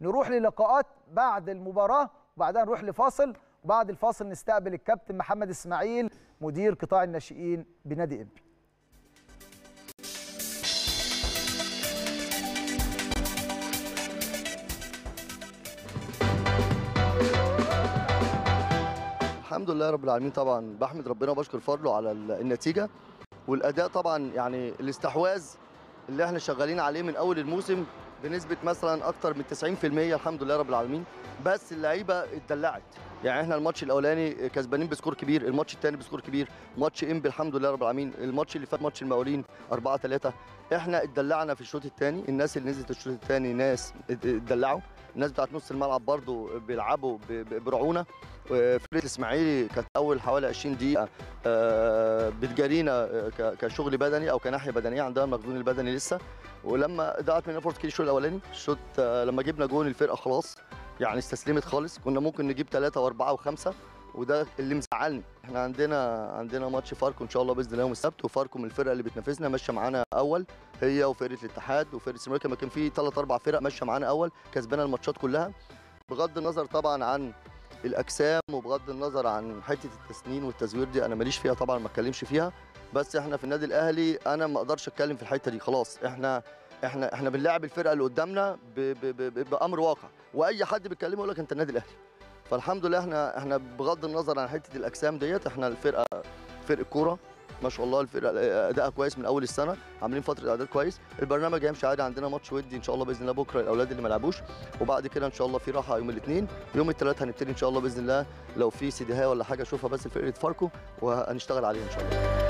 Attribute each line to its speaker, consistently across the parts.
Speaker 1: نروح للقاءات بعد المباراه وبعدها نروح لفاصل وبعد الفاصل نستقبل الكابتن محمد اسماعيل مدير قطاع الناشئين بنادي انبي
Speaker 2: الحمد لله رب العالمين طبعا بحمد ربنا وبشكر فضله على ال- النتيجه والاداء طبعا يعني الاستحواذ اللي احنا شغالين عليه من اول الموسم بنسبه مثلا اكتر من 90% الحمد لله رب العالمين بس اللعيبه اتدلعت يعني احنا الماتش الاولاني كسبانين بسكور كبير الماتش الثاني بسكور كبير ماتش انبي الحمد لله رب العالمين الماتش اللي فات ماتش المقاولين 4 3 احنا اتدلعنا في الشوط الثاني الناس اللي نزلت الشوط الثاني ناس ات- اتدلعوا الناس بتاعت نص الملعب برضو بيلعبوا ب- ب- برعونه فرقه الاسماعيلي كانت اول حوالي 20 دقيقه آه، بتجارينا آه، ك- كشغل بدني او كناحيه بدنيه عندها المخزون البدني لسه ولما ضاعت مننا فرصه كتير الشوط الاولاني الشوط آه، لما جبنا جون الفرقه خلاص يعني استسلمت خالص كنا ممكن نجيب ثلاثة وأربعة وخمسة وده اللي مزعلني احنا عندنا عندنا ماتش فاركو ان شاء الله باذن الله يوم السبت وفاركو من الفرق اللي بتنافسنا ماشيه معانا اول هي وفرقه الاتحاد وفرقه السيراميكا ما كان في ثلاث اربع فرق ماشيه معانا اول كسبانه الماتشات كلها بغض النظر طبعا عن الاجسام وبغض النظر عن حته التسنين والتزوير دي انا ماليش فيها طبعا ما اتكلمش فيها بس احنا في النادي الاهلي انا ما اقدرش اتكلم في الحته دي خلاص احنا احنا احنا بنلاعب الفرقه اللي قدامنا ب ب ب ب بامر واقع واي حد بيتكلمه يقول لك انت النادي الاهلي فالحمد لله احنا احنا بغض النظر عن حته الاجسام ديت احنا الفرقه فرقه كوره ما شاء الله الفرقه ادائها كويس من اول السنه عاملين فتره اعداد كويس البرنامج هيمشي عادي عندنا ماتش ودي ان شاء الله باذن الله بكره الاولاد اللي ما لعبوش وبعد كده ان شاء الله في راحه يوم الاثنين يوم الثلاث هنبتدي ان شاء الله باذن الله لو في سيديهايه ولا حاجه اشوفها بس فرقه فاركو وهنشتغل عليها ان شاء الله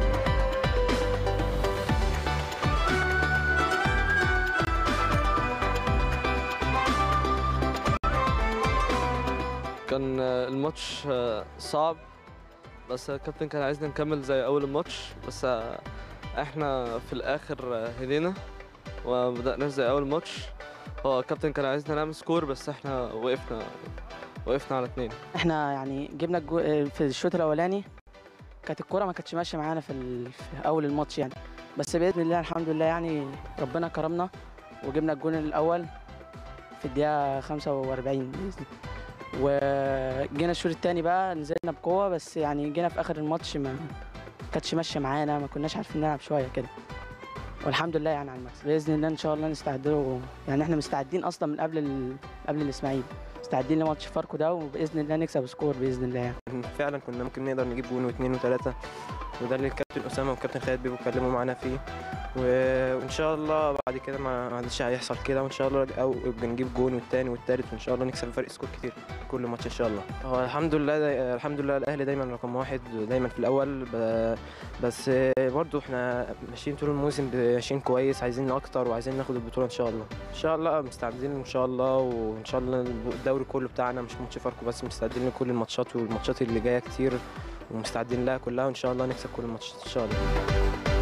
Speaker 3: كان آه، الماتش آه، صعب بس الكابتن كان عايزنا نكمل زي اول الماتش بس آه، احنا في الاخر آه، هدينا وبدأنا زي اول ماتش هو الكابتن كان عايزنا نعمل سكور بس احنا وقفنا وقفنا على اتنين
Speaker 4: احنا يعني جبنا الجو... في الشوط الاولاني كانت الكرة ما كانتش ماشيه معانا في, ال... في اول الماتش يعني بس باذن الله الحمد لله يعني ربنا كرمنا وجبنا الجون الاول في الدقيقه 45 بإذن الله. وجينا الشوط الثاني بقى نزلنا بقوه بس يعني جينا في اخر الماتش ما كانتش ماشيه معانا ما كناش عارفين نلعب شويه كده والحمد لله يعني على المكسب باذن الله ان شاء الله نستعد له يعني احنا مستعدين اصلا من قبل ال... قبل الاسماعيلي مستعدين لماتش فاركو ده وباذن الله نكسب سكور باذن الله يعني.
Speaker 5: فعلا كنا ممكن نقدر نجيب جون واثنين وثلاثة وده اللي الكابتن أسامة والكابتن خالد بيبقوا اتكلموا معانا فيه و- وإن شاء الله بعد كده ما عادش هيحصل كده وإن شاء الله أو نجيب جون والتاني والتالت وإن شاء الله نكسب فرق سكور كتير كل ماتش إن شاء الله هو الحمد لله دا الحمد لله الأهلي دايما رقم واحد دايما في الأول ب- بس برضو إحنا ماشيين طول الموسم ماشيين كويس عايزين أكتر وعايزين ناخد البطولة إن شاء الله إن شاء الله مستعدين إن شاء الله وإن شاء الله الدوري كله بتاعنا مش ماتش فاركو بس مستعدين لكل الماتشات والماتشات اللي جاية كتير ومستعدين لها كلها وان شاء الله نكسب كل الماتشات ان شاء الله